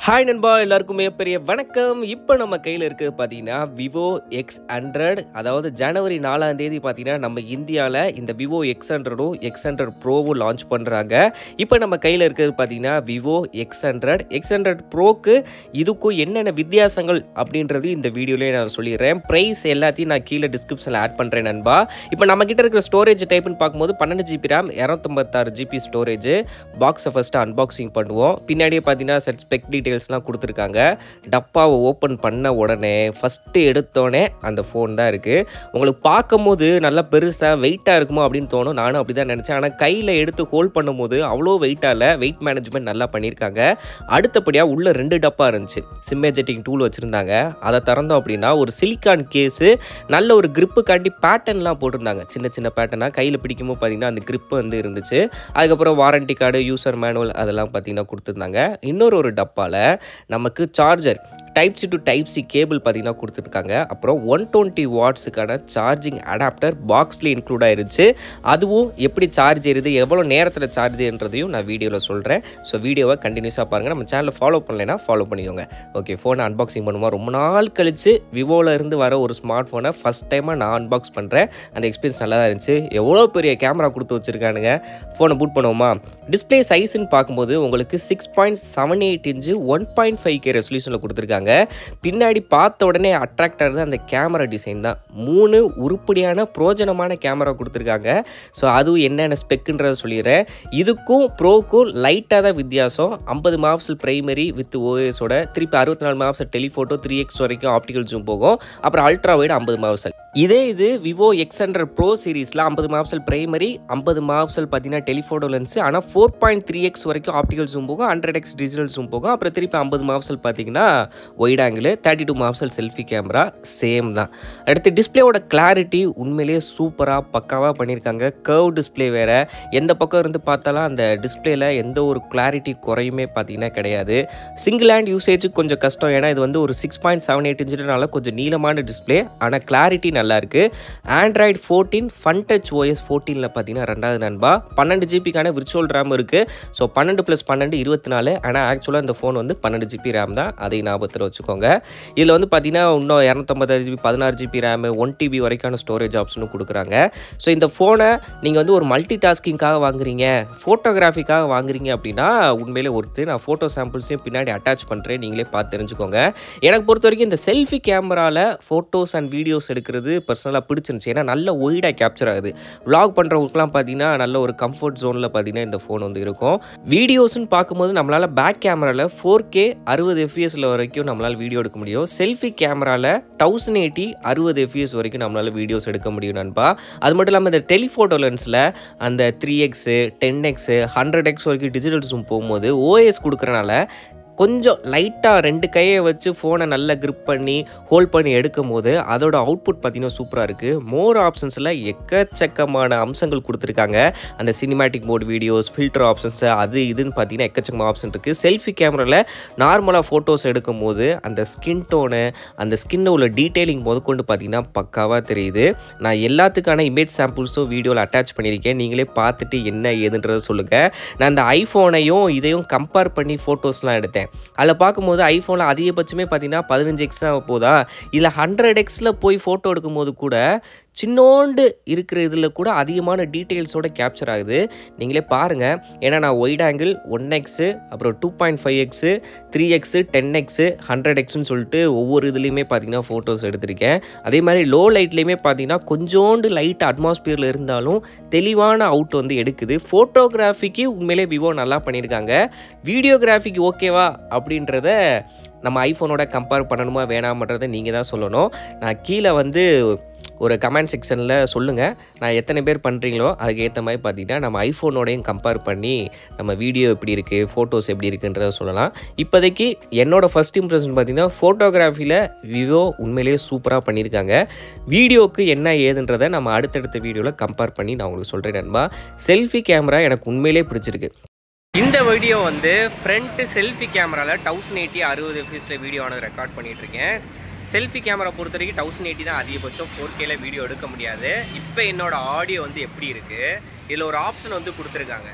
hi நண்பா எல்லாருக்கும் மிகப்பெரிய வணக்கம் இப்போ நம்ம கையில் இருக்குது பார்த்தீங்கன்னா விவோ எக்ஸ் ஹண்ட்ரட் அதாவது ஜனவரி நாலாம் தேதி பார்த்தீங்கன்னா நம்ம இந்தியாவில் இந்த விவோ எக்ஸ் ஹண்ட்ரடும் எக்ஸ் ஹண்ட்ரட் ப்ரோவும் லான்ச் பண்ணுறாங்க இப்போ நம்ம கையில் இருக்கிறது பார்த்தீங்கன்னா Vivo X hundred X hundred ப்ரோக்கு இதுக்கும் என்னென்ன வித்தியாசங்கள் அப்படின்றது இந்த வீடியோலேயே நான் சொல்லிடுறேன் ப்ரைஸ் எல்லாத்தையும் நான் கீழே டிஸ்கிரிப்ஷனில் ஆட் பண்ணுறேன் நண்பா இப்போ நம்ம கிட்ட இருக்கிற ஸ்டோரேஜ் டைப்னு பார்க்கும்போது பன்னெண்டு ஜிபி ரேம் இரநூத்தம்பத்தாறு ஜிபி ஸ்டோரேஜ் பாக்ஸை ஃபஸ்ட்டு அன்பாக்சிங் பண்ணுவோம் பின்னாடியே பார்த்தீங்கன்னா செட் ஸ்பெக் டீட்டெயில்ஸ்லாம் கொடுத்துருக்காங்க டப்பாவை ஓப்பன் பண்ண உடனே ஃபஸ்ட்டு எடுத்தோடனே அந்த ஃபோன் தான் இருக்குது உங்களுக்கு பார்க்கும்போது நல்லா பெருசாக வெயிட்டாக இருக்குமோ அப்படின்னு தோணும் நானும் அப்படி தான் நினச்சேன் ஆனால் கையில் எடுத்து ஹோல்ட் பண்ணும்போது அவ்வளோ வெயிட்டாக இல்லை வெயிட் மேனேஜ்மெண்ட் நல்லா பண்ணியிருக்காங்க அடுத்தபடியாக உள்ள ரெண்டு டப்பா இருந்துச்சு சிம்மேஜெட்டிங் டூல் வச்சுருந்தாங்க அதை திறந்தோம் அப்படின்னா ஒரு சிலிக்கான் கேஸு நல்ல ஒரு கிரிப்புக்காண்டி பேட்டர்ன்லாம் போட்டிருந்தாங்க சின்ன சின்ன பேட்டர்னாக கையில் பிடிக்கும்போது பார்த்தீங்கன்னா அந்த grip வந்து இருந்துச்சு அதுக்கப்புறம் வாரண்டி கார்டு யூசர் மேனுவல் அதெல்லாம் பார்த்தீங்கன்னா கொடுத்துருந்தாங்க இன்னொரு ஒரு டப்பாவில் நமக்கு charger type C to type C cable பார்த்தீங்கன்னா கொடுத்துருக்காங்க அப்புறம் ஒன் டுவெண்ட்டி வாட்ஸுக்கான சார்ஜிங் அடாப்டர் பாக்ஸ்லேயே இன்க்ளூட் ஆயிருச்சு அதுவும் எப்படி சார்ஜ் ஏறுது எவ்வளோ நேரத்தில் சார்ஜ் ஏறுன்றதையும் நான் வீடியோவில் சொல்கிறேன் ஸோ வீடியோவை கண்டினியூஸாக பாருங்கள் நம்ம சேனலை ஃபாலோ பண்ணலைன்னா ஃபாலோ பண்ணிக்கோங்க ஓகே ஃபோனை அன்பாக்சிங் பண்ணுவோம் ரொம்ப நாள் கழித்து விவோவில் இருந்து வர ஒரு ஸ்மார்ட் ஃபோனை ஃபஸ்ட் டைமாக நான் அன்பாக்ஸ் பண்ணுறேன் அந்த எக்ஸ்பீரியன்ஸ் நல்லா தான் இருந்துச்சு எவ்வளோ பெரிய கேமரா கொடுத்து வச்சுருக்கானுங்க ஃபோனை பூட் பண்ணுவோமா டிஸ்பிளே சைஸ்ன்னு பார்க்கும்போது உங்களுக்கு six point seven eight inch one point five K ரெசல்யூஷனில் கொடுத்துருக்காங்க பின்னாடி பார்த்த உடனே அட்ராக்ட் ஆகிறது அந்த கேமரா டிசைன் தான் மூணு உருப்படியான பிரோஜனமான கேமரா கொடுத்துருக்காங்க ஸோ அதுவும் என்னென்ன ஸ்பெக்குன்றத சொல்லிடுறேன் இதுக்கும் ப்ரோக்கும் லைட்டாக தான் வித்தியாசம் ஐம்பது மாப்சல் பிரைமரி வித் ஓஎஸோட திருப்பி அறுபத்தி நாலு மாப்சல் டெலிஃபோட்டோ த்ரீ எக்ஸ் வரைக்கும் ஆப்டிகல் ஜூம் போகும் அப்புறம் அல்ட்ரா வைடு ஐம்பது மாப்சல் இதே இது விவோ எக்ஸ் ஹண்ட்ரட் ப்ரோ சீரீஸில் ஐம்பது மாப்சல் பிரைமரி ஐம்பது மாப்சல் பார்த்தீங்கன்னா டெலிஃபோட்டோ லென்ஸ் ஆனால் ஃபோர் பாயிண்ட் த்ரீ எக்ஸ் வரைக்கும் ஆப்டிகல் ஜூம் போகும் ஹண்ட்ரட் எக்ஸ் டிஜிட்டல் ஜூம் போகும் அப்புறம் திருப்பி ஐம்பது மாப்சல் பார்த்தீங்கன்னா ஒயிட் ஆங்கிள் தேர்ட்டி டூ மாப்சல் செல்ஃபி கேமரா சேம் தான் அடுத்து டிஸ்பிளேவோட கிளாரிட்டி உண்மையிலேயே சூப்பராக பக்காவாக பண்ணியிருக்காங்க கர்வ் டிஸ்பிளே வேறு எந்த பக்கம் இருந்து பார்த்தாலும் அந்த டிஸ்பிளேல எந்த ஒரு கிளாரிட்டி குறையுமே பார்த்தீங்கன்னா கிடையாது சிங்கிள் ஹேண்ட் யூசேஜுக்கு கொஞ்சம் கஷ்டம் ஏன்னா இது வந்து ஒரு சிக்ஸ் பாயிண்ட் செவன் எயிட் இன்ச்சுனால கொஞ்சம் நீளமான டிஸ்பிளே ஆனால் கிளாரிட்டி நல்லா இருக்கு Android fourteen Fun Touch OS ஃபோர்டீனில் பார்த்தீங்கன்னா ரெண்டாவது நண்பா பன்னெண்டு ஜிபிக்கான விர்ச்சுவல் ரேம் இருக்குது ஸோ பன்னெண்டு ப்ளஸ் பன்னெண்டு இருபத்தி நாலு ஆனால் ஆக்சுவலாக இந்த ஃபோன் வந்து பன்னெண்டு ஜிபி ரேம் தான் அதை ஞாபகத்தில் வச்சுக்கோங்க இதில் வந்து பார்த்தீங்கன்னா இன்னும் இரநூத்தம்பது ஜிபி பதினாறு ஜிபி ரேமு ஒன் டிபி வரைக்கான ஸ்டோரேஜ் ஆப்ஷனும் கொடுக்குறாங்க ஸோ இந்த ஃபோனை நீங்கள் வந்து ஒரு மல்டி டாஸ்கிங்காக வாங்குறீங்க ஃபோட்டோகிராஃபிக்காக வாங்குறீங்க அப்படின்னா உண்மையிலே ஒருத்து நான் ஃபோட்டோ சாம்பிள்ஸையும் பின்னாடி அட்டாச் பண்ணுறேன் நீங்களே பார்த்து தெரிஞ்சுக்கோங்க எனக்கு பொறுத்த வரைக்கும் இந்த செல்ஃபி கேமராவில் ஃபோட்டோஸ் அண்ட் வீடியோஸ் எடுக்கிறது பர்சனலாக பிடிச்சிருந்துச்சு ஏன்னா நல்ல ஒய்டாக கேப்சர் ஆகுது vlog பண்ணுறவங்களுக்குலாம் பார்த்தீங்கன்னா நல்ல ஒரு கம்ஃபர்ட் ஜோனில் பார்த்தீங்கன்னா இந்த ஃபோன் வந்து இருக்கும் வீடியோஸ்னு பார்க்கும்போது நம்மளால் பேக் கேமராவில் ஃபோர் கே அறுபது எஃப்எஸில் வரைக்கும் நம்மளால் வீடியோ எடுக்க முடியும் செல்ஃபி கேமராவில் தௌசண்ட் எயிட்டி அறுபது எஃப்எஸ் வரைக்கும் நம்மளால் வீடியோஸ் எடுக்க முடியும் நண்பா அது மட்டும் இல்லாமல் இந்த டெலிஃபோட்டோ லென்ஸில் அந்த three X ten X hundred X வரைக்கும் டிஜிட்டல் ஜூம் போகும்போது ஓஎஸ் கொடுக்குறனால கொஞ்சம் லைட்டாக ரெண்டு கையை வச்சு ஃபோனை நல்லா grip பண்ணி ஹோல்ட் பண்ணி எடுக்கும் போது அதோட அவுட்புட் பார்த்தீங்கன்னா சூப்பராக இருக்குது மோர் ஆப்ஷன்ஸில் எக்கச்சக்கமான அம்சங்கள் கொடுத்துருக்காங்க அந்த cinematic mode videos filter options அது இதுன்னு பார்த்தீங்கன்னா எக்கச்சக்கமான ஆப்ஷன் இருக்குது செல்ஃபி கேமராவில் நார்மலாக ஃபோட்டோஸ் எடுக்கும் போது அந்த ஸ்கின் டோனு அந்த ஸ்கின்னில் உள்ள டீட்டெயிலிங் முதற்கொண்டு பார்த்தீங்கன்னா பக்காவாக தெரியுது நான் எல்லாத்துக்கான இமேஜ் சாம்பிள்ஸும் வீடியோவில் அட்டாச் பண்ணியிருக்கேன் நீங்களே பார்த்துட்டு என்ன ஏதுன்றதை சொல்லுங்கள் நான் அந்த ஐஃபோனையும் இதையும் கம்பேர் பண்ணி ஃபோட்டோஸ்லாம் எடுத்தேன் அதில் பார்க்கும்போது ஐஃபோனில் அதிகபட்சமே பார்த்தீங்கன்னா பதினஞ்சு எக்ஸ் தான் போதா இதில் ஹண்ட்ரட் எக்ஸில் போய் ஃபோட்டோ எடுக்கும்போது கூட சின்னோண்டு இருக்கிற இதில் கூட அதிகமான டீட்டெயில்ஸோட கேப்சர் ஆகுது நீங்களே பாருங்கள் ஏன்னா நான் ஒயிட் ஆங்கிள் ஒன் எக்ஸு அப்புறம் two point five X three X ten X hundred எக்ஸ்னு சொல்லிட்டு ஒவ்வொரு இதுலேயுமே பார்த்தீங்கன்னா ஃபோட்டோஸ் எடுத்திருக்கேன் அதே மாதிரி லோ லைட்லேயுமே பார்த்தீங்கன்னா கொஞ்சோண்டு லைட் அட்மாஸ்பியரில் இருந்தாலும் தெளிவான அவுட் வந்து எடுக்குது ஃபோட்டோகிராஃபிக்கு உண்மையிலே விவோ நல்லா பண்ணியிருக்காங்க வீடியோகிராஃபிக்கு ஓகேவா அப்படின்றத நம்ம ஐஃபோனோட கம்பேர் பண்ணணுமா வேணாமன்றதை நீங்கள் தான் சொல்லணும் நான் கீழே வந்து ஒரு கமெண்ட் செக்ஷனில் சொல்லுங்கள் நான் எத்தனை பேர் பண்ணுறீங்களோ அதுக்கு ஏற்ற மாதிரி பார்த்தீங்கன்னா நம்ம ஐஃபோனோடையும் கம்பேர் பண்ணி நம்ம வீடியோ எப்படி இருக்குது ஃபோட்டோஸ் எப்படி இருக்குன்றத சொல்லலாம் இப்போதைக்கு என்னோடய ஃபஸ்ட் இம்ப்ரெஷன் பார்த்தீங்கன்னா ஃபோட்டோகிராஃபியில் விவோ உண்மையிலேயே சூப்பராக பண்ணியிருக்காங்க வீடியோவுக்கு என்ன ஏதுன்றதை நம்ம அடுத்தடுத்த வீடியோவில் கம்பேர் பண்ணி நான் உங்களுக்கு சொல்கிறேன் நண்பா செல்ஃபி கேமரா எனக்கு உண்மையிலே பிடிச்சிருக்கு இந்த வீடியோ வந்து ஃப்ரண்ட் செல்ஃபி கேமராவில் தௌசண்ட் எயிட்டி அறுபது எஃப்எஸில் வீடியோ ஆனது ரெக்கார்ட் பண்ணிட்டு இருக்கேன் செல்ஃபி கேமரா பொறுத்த வரைக்கும் தௌசண்ட் எயிட்டி தான் அதிகபட்சம் ஃபோர் கேல வீடியோ எடுக்க முடியாது இப்போ என்னோட ஆடியோ வந்து எப்படி இருக்குது இதில் ஒரு ஆப்ஷன் வந்து கொடுத்துருக்காங்க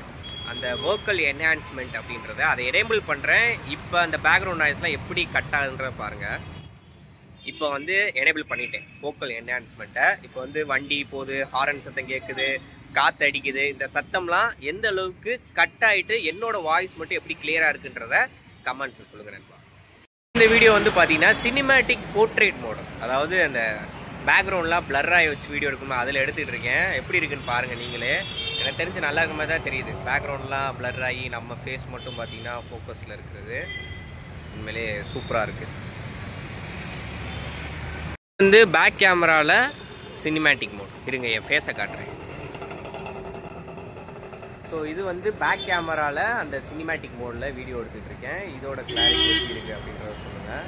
அந்த வோக்கல் என்ஹான்ஸ்மெண்ட் அப்படின்றத அதை எனேபிள் பண்ணுறேன் இப்போ அந்த பேக்ரவுண்ட் நாய்ஸ்லாம் எப்படி கட் ஆகுதுன்றத பாருங்கள் இப்போ வந்து எனேபிள் பண்ணிட்டேன் வோக்கல் என்ஹான்ஸ்மெண்ட்டை இப்போ வந்து வண்டி போகுது ஹாரன் சத்தம் கேட்குது காற்று அடிக்குது இந்த சத்தம்லாம் எந்த அளவுக்கு கட் ஆகிட்டு என்னோட வாய்ஸ் மட்டும் எப்படி கிளியராக இருக்குன்றத கமெண்ட்ஸை சொல்லுங்கள் நண்பா இந்த வீடியோ வந்து பார்த்தீங்கன்னா சினிமேட்டிக் போர்ட்ரேட் மோடு அதாவது அந்த பேக்ரவுண்ட்லாம் பிளர்ராகி வச்சு வீடியோ எடுக்கணும் அதில் எடுத்துகிட்டு இருக்கேன் எப்படி இருக்குன்னு பாருங்கள் நீங்களே எனக்கு தெரிஞ்சு நல்லா இருக்க மாதிரி தான் தெரியுது பேக்ரவுண்ட்லாம் பிளர் ஆகி நம்ம ஃபேஸ் மட்டும் பார்த்தீங்கன்னா ஃபோக்கஸில் இருக்கிறது உண்மையிலே சூப்பராக இருக்குது வந்து பேக் கேமராவில் சினிமேட்டிக் மோட் இருங்க என் ஃபேஸை காட்டுறேன் ஸோ இது வந்து பேக் கேமராவில் அந்த சினிமேட்டிக் மோடில் வீடியோ எடுத்துகிட்டு இருக்கேன் இதோட கிளாரிட்டி எப்படி இருக்குது அப்படின்றத சொல்லுங்கள்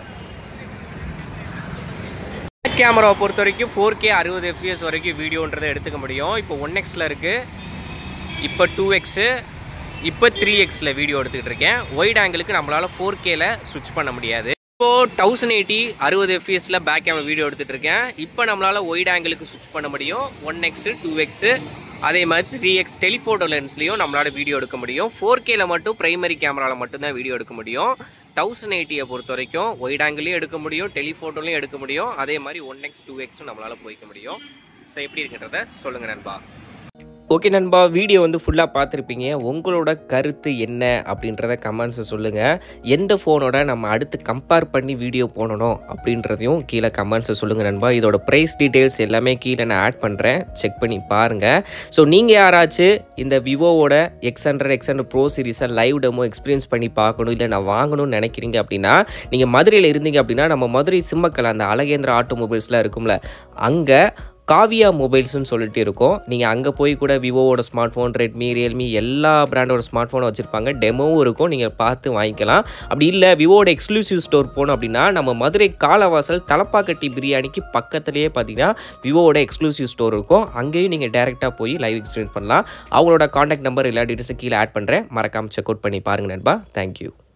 பேக் கேமராவை பொறுத்த வரைக்கும் ஃபோர் கே அறுபது எஃப்எஸ் வரைக்கும் வீடியோன்றதை எடுத்துக்க முடியும் இப்போ ஒன் எக்ஸில் இருக்குது இப்போ டூ எக்ஸு இப்போ த்ரீ எக்ஸில் வீடியோ எடுத்துக்கிட்டு இருக்கேன் ஒயிட் ஆங்கிளுக்கு நம்மளால் ஃபோர் கேல ஸ்விட்ச் பண்ண முடியாது இப்போது தௌசண்ட் எயிட்டி அறுபது எஃப்எஸில் பேக் கேமரா வீடியோ எடுத்துகிட்டு இருக்கேன் இப்போ நம்மளால் ஒயிட் ஆங்கிளுக்கு ஸ்விட்ச் பண்ண முடியும் ஒன் எக்ஸு டூ எக்ஸு அதே மாதிரி த்ரீ எக்ஸ் டெலிஃபோட்டோ லென்ஸ்லையும் நம்மளால் வீடியோ எடுக்க முடியும் ஃபோர் கேல மட்டும் பிரைமரி கேமராவில் மட்டும்தான் வீடியோ எடுக்க முடியும் தௌசண்ட் எயிட்டியை பொறுத்த வரைக்கும் ஒயிட் ஆங்கிளையும் எடுக்க முடியும் டெலிஃபோட்டோலையும் எடுக்க முடியும் அதே மாதிரி ஒன் எக்ஸ் டூ எக்ஸும் நம்மளால் போய்க்க முடியும் ஸோ எப்படி இருக்குன்றத சொல்லுங்கள் நண்பா ஓகே நண்பா வீடியோ வந்து ஃபுல்லாக பார்த்துருப்பீங்க உங்களோட கருத்து என்ன அப்படின்றத கமெண்ட்ஸை சொல்லுங்கள் எந்த ஃபோனோட நம்ம அடுத்து கம்பேர் பண்ணி வீடியோ போடணும் அப்படின்றதையும் கீழே கமெண்ட்ஸை சொல்லுங்கள் நண்பா இதோட ப்ரைஸ் டீட்டெயில்ஸ் எல்லாமே கீழே நான் ஆட் பண்ணுறேன் செக் பண்ணி பாருங்கள் ஸோ நீங்கள் யாராச்சும் இந்த விவோவோட X hundred X hundred pro சீரிஸை லைவ் டெமோ எக்ஸ்பீரியன்ஸ் பண்ணி பார்க்கணும் இல்லை நான் வாங்கணும்னு நினைக்கிறீங்க அப்படின்னா நீங்கள் மதுரையில் இருந்தீங்க அப்படின்னா நம்ம மதுரை சிம்மக்கல் அந்த அழகேந்திர ஆட்டோமொபைல்ஸ்லாம் இருக்கும்ல அங்கே காவியா மொபைல்ஸ்னு சொல்லிட்டு இருக்கோம் நீங்கள் அங்கே போய் கூட விவோவோட ஸ்மார்ட் ஃபோன் ரெட்மி ரியல்மி எல்லா பிராண்டோட ஸ்மார்ட் ஃபோனும் வச்சுருப்பாங்க டெமோவும் இருக்கும் நீங்கள் பார்த்து வாங்கிக்கலாம் அப்படி இல்லை விவோட எக்ஸ்க்ளூசிவ் ஸ்டோர் போனோம் அப்படின்னா நம்ம மதுரை காலவாசல் தலப்பாக்கட்டி பிரியாணிக்கு பக்கத்துலேயே பார்த்தீங்கன்னா விவோவோட எக்ஸ்க்ளூசிவ் ஸ்டோர் இருக்கும் அங்கேயும் நீங்கள் டேரெக்டாக போய் லைவ் எக்ஸ்பீரியன்ஸ் பண்ணலாம் அவங்களோட காண்டாக்ட் நம்பர் எல்லா டீட்டெயில்ஸும் கீழே ஆட் பண்ணுறேன் மறக்காமல் செக் அவுட் பண்ணி பாருங்கள் நண்பா தேங்க்யூ